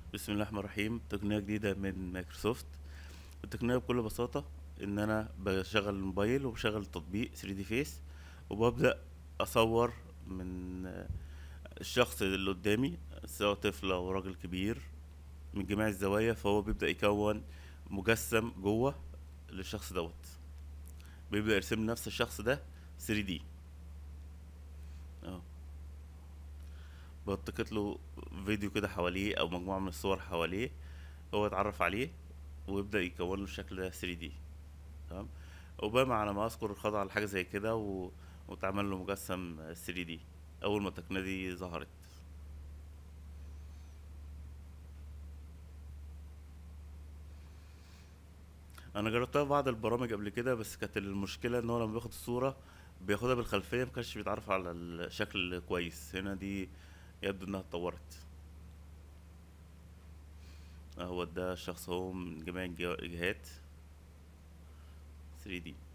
بسم الله الرحمن الرحيم تقنية جديدة من مايكروسوفت التقنية بكل بساطة ان انا بشغل الموبايل وبشغل تطبيق 3D فيس وببدأ اصور من الشخص اللي قدامي سواء طفل او راجل كبير من جميع الزوايا فهو بيبدأ يكون مجسم جوه للشخص دوت بيبدأ يرسم نفس الشخص ده 3D اهو بلتقط له فيديو كده حواليه او مجموعة من الصور حواليه هو يتعرف عليه ويبدأ يكون له الشكل ده 3D تمام اوباما على ما اذكر خضع لحاجة زي كده و... واتعمل له مجسم 3D اول ما التقنية دي ظهرت انا جربتها في بعض البرامج قبل كده بس كانت المشكلة ان هو لما بياخد الصورة بياخدها بالخلفية مكانش بيتعرف على الشكل كويس هنا دي يبدو انها اتطورت هو ده الشخص هو من جميع الجهات 3D